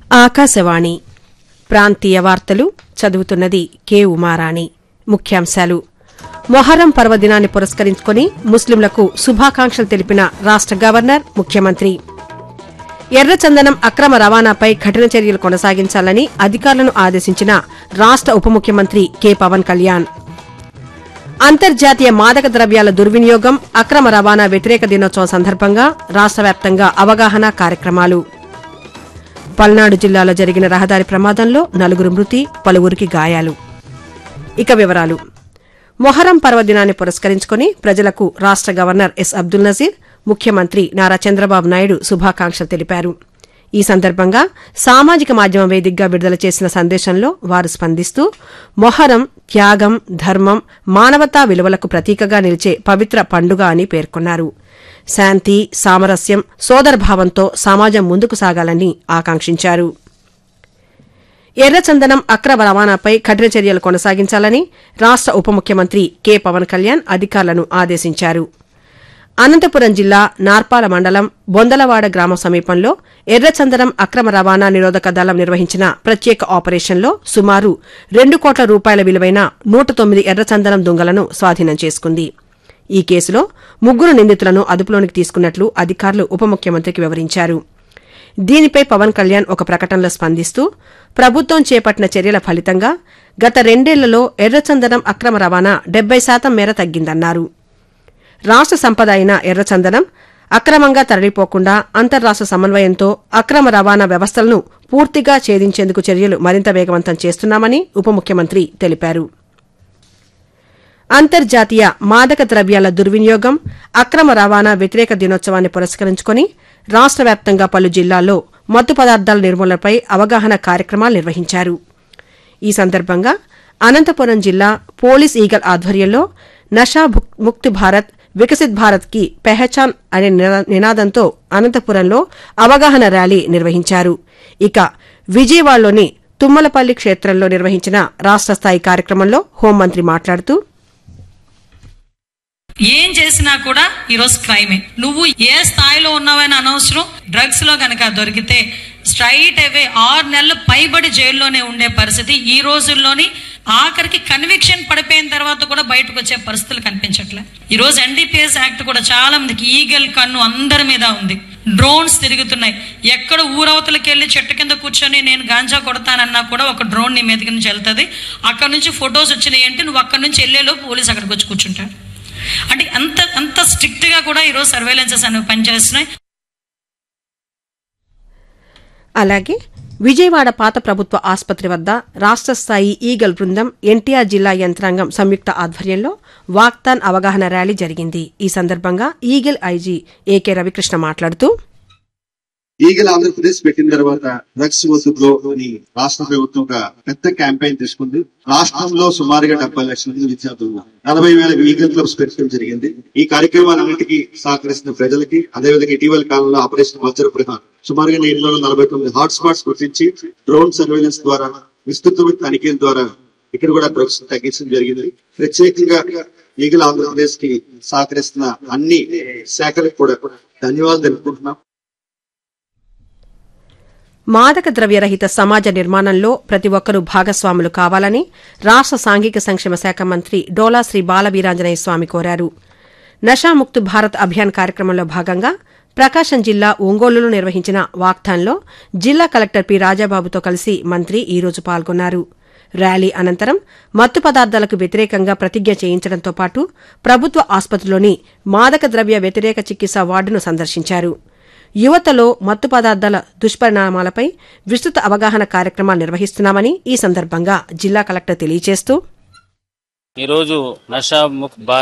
ఆకాశవాణి ప్రాంతీయ వార్తలు చదువుతున్నది కె ఉమారాణి ముఖ్యాంశాలు మొహర్రం పర్వదినాన్ని పురస్కరించుకుని ముస్లింలకు శుభాకాంక్షలు తెలిపిన రాష్ట గవర్నర్ ముఖ్యమంత్రి ఎర్రచందనం అక్రమ రవాణాపై కఠిన చర్యలు కొనసాగించాలని అధికారులను ఆదేశించిన రాష్ట ఉప ముఖ్యమంత్రి కె పవన్ కళ్యాణ్ అంతర్జాతీయ మాదక ద్రవ్యాల దుర్వినియోగం అక్రమ రవాణా వ్యతిరేక దినోత్సవం సందర్భంగా రాష్ట వ్యాప్తంగా అవగాహన కార్యక్రమాలు పల్నాడు జిల్లాలో జరిగిన రహదారి ప్రమాదంలో నలుగురు మృతి పలువురికి గాయాలు ఇక వివరాలు మొహరం పర్వదినాన్ని పురస్కరించుకుని ప్రజలకు రాష్ట గవర్నర్ ఎస్ అబ్దుల్ నజీర్ ముఖ్యమంత్రి నారా చంద్రబాబు నాయుడు శుభాకాంక్షలు తెలిపారు ఈ సందర్భంగా సామాజిక మాధ్యమం వేదికగా విడుదల చేసిన సందేశంలో వారు స్పందిస్తూ మొహరం త్యాగం ధర్మం మానవతా విలువలకు ప్రతీకగా నిలిచే పవిత్ర పండుగ అని పేర్కొన్నారు శాంతి సామరస్యం సోదరభావంతో సమాజం ముందుకు సాగాలని ఆకాంక్షించారు ఎర్రచందనం అక్రమ రవాణాపై కఠిన చర్యలు కొనసాగించాలని రాష్ట ఉప ముఖ్యమంత్రి కె పవన్ కళ్యాణ్ అధికారులను ఆదేశించారు అనంతపురం జిల్లా నార్పాల మండలం బొందలవాడ గ్రామ సమీపంలో ఎర్రచందనం అక్రమ రవాణా నిరోధక దళం నిర్వహించిన ప్రత్యేక ఆపరేషన్లో సుమారు రెండు కోట్ల రూపాయల విలువైన నూట తొమ్మిది ఎర్రచందనం దుంగలను స్వాధీనం చేసుకుంది ఈ కేసులో ముగ్గురు నిందితులను అదుపులోనికి తీసుకున్నట్లు అధికారులు ఉప ముఖ్యమంత్రికి వివరించారు దీనిపై పవన్ కళ్యాణ్ ఒక ప్రకటనలో స్పందిస్తూ ప్రభుత్వం చేపట్టిన చర్యల ఫలితంగా గత రెండేళ్లలో ఎర్రచందనం అక్రమ రవాణా డెబ్బై శాతం మేర తగ్గిందన్నారు రాష్ట సంపద అయిన ఎర్రచందనం అక్రమంగా తరలిపోకుండా అంతర్రాష్ట సమన్వయంతో అక్రమ రవాణా వ్యవస్థలను పూర్తిగా ఛేదించేందుకు చర్యలు మరింత వేగవంతం చేస్తున్నామని ఉప ముఖ్యమంత్రి తెలిపారు అంతర్జాతీయ మాదక ద్రవ్యాల దుర్వినియోగం అక్రమ రవాణా వ్యతిరేక దినోత్సవాన్ని పురస్కరించుకుని రాష్ట వ్యాప్తంగా పలు జిల్లాల్లో మత్తు పదార్థాల నిర్మూలనపై అవగాహన కార్యక్రమాలు నిర్వహించారు ఈ సందర్భంగా అనంతపురం జిల్లా పోలీస్ ఈగల్ ఆధ్వర్యంలో నషా భుక్- ముక్తి భారత్ వికసిత్ భారత్ కి పెహచాన్ అనే నినా- నినాదంతో అనంతపురంలో అవగాహన ర్యాలీ నిర్వహించారు ఇక విజయవాడలోని తుమ్మలపల్లి క్షేత్రంలో నిర్వహించిన రాష్ట స్థాయి కార్యక్రమంలో హోంమంత్రి మాట్లాడుతూ ఏం చేసినా కూడా ఈరోజు క్రైమే నువ్వు ఏ స్థాయిలో ఉన్నావని అనవసరం డ్రగ్స్ లో గనక దొరికితే స్ట్రైట్ అవే ఆరు నెలలు పైబడి జైల్లోనే ఉండే పరిస్థితి ఈ రోజుల్లోని ఆఖరికి కన్విక్షన్ పడిపోయిన తర్వాత కూడా బయటకు వచ్చే పరిస్థితులు కనిపించట్లే ఈ రోజు ఎన్డీపీఎస్ యాక్ట్ కూడా చాలా మందికి ఈగల్ కన్ను అందరి మీద ఉంది డ్రోన్స్ తిరుగుతున్నాయి ఎక్కడ ఊరవతలకి వెళ్ళి చెట్టు కింద కూర్చొని నేను గాంజా కొడతానన్నా కూడా ఒక డ్రోన్ నీ మీదకి నుంచి వెళ్తుంది అక్కడ నుంచి ఫొటోస్ వచ్చినాయి అంటే నువ్వు అక్కడ నుంచి వెళ్ళేలో పోలీస్ అక్కడికి వచ్చి కూర్చుంటారు అంటే అంత అంత స్ట్రిక్ట్ గా కూడా ఈరోజు సర్వేలెన్సెస్ అనేవి పనిచేస్తున్నాయి అలాగే విజయవాడ పాత ప్రభుత్వ ఆసుపత్రి వద్ద రాష్ట స్థాయి ఈగల్ బృందం ఎన్టీఆర్ జిల్లా యంత్రాంగం సంయుక్త ఆధ్వర్యంలో వాక్తాన్ అవగాహన ర్యాలీ జరిగింది ఈ సందర్భంగా ఈగల్ ఐజీ ఏకే రవికృష్ణ మాట్లాడుతూ ఈగల్ ఆంధ్రప్రదేశ్ పెట్టిన తర్వాత డ్రగ్స్ వసూలులో అని రాష్ట్ర ప్రభుత్వం ఒక పెద్ద క్యాంపెయిన్ తీసుకుంది రాష్ట్రంలో సుమారుగా డెబ్బై లక్షల మంది విద్యార్థులు ఉన్నారు. నలభై వేల ఈగల్ క్లబ్స్ పెట్టడం జరిగింది ఈ కార్యక్రమాలన్నింటికి సహకరిస్తున్న ప్రజలకి అదేవిధంగా ఇటీవల కాలంలో ఆపరేషన్ వజ్రప్రధాన్ సుమారుగా ఎనిమిది వందల నలభై తొమ్మిది హాట్ స్పాట్స్ గుర్తించి డ్రోన్ సర్వేలెన్స్ ద్వారా విస్తృతమైన తనిఖీల ద్వారా ఇక్కడ కూడా డ్రగ్స్ తగ్గించడం జరిగింది ప్రత్యేకంగా ఈగల్ ఆంధ్రప్రదేశ్ కి సహకరిస్తున్న అన్ని శాఖలకు కూడా ధన్యవాదాలు తెలుపుకుంటున్నాం మాదక ద్రవ్యరహిత సమాజ నిర్మాణంలో ప్రతి ఒక్కరూ భాగస్వాములు కావాలని రాష్ట సాంఘిక సంక్షేమ శాఖ మంత్రి డోలా శ్రీ బాలవీరాంజనేయ స్వామి కోరారు నషాముక్త్ భారత్ అభియాన్ కార్యక్రమంలో భాగంగా ప్రకాశం జిల్లా ఒంగోలులో నిర్వహించిన వాక్థాన్లో జిల్లా కలెక్టర్ పి రాజాబాబుతో కలిసి మంత్రి ఈ రోజు పాల్గొన్నారు ర్యాలీ అనంతరం మత్తు పదార్థాలకు వ్యతిరేకంగా ప్రతిజ్ఞ చేయించడంతో పాటు ప్రభుత్వ ఆసుపత్రిలోని మాదక ద్రవ్య వ్యతిరేక చికిత్స వార్డును సందర్శించారు యువతలో మత్తు పదార్థాల దుష్పరిణామాలపై విస్తృత అవగాహన కార్యక్రమాలు నిర్వహిస్తున్నామని ఈ సందర్భంగా జిల్లా కలెక్టర్ తెలియజేస్తూ ఈరోజు నషా ముక్ భారత్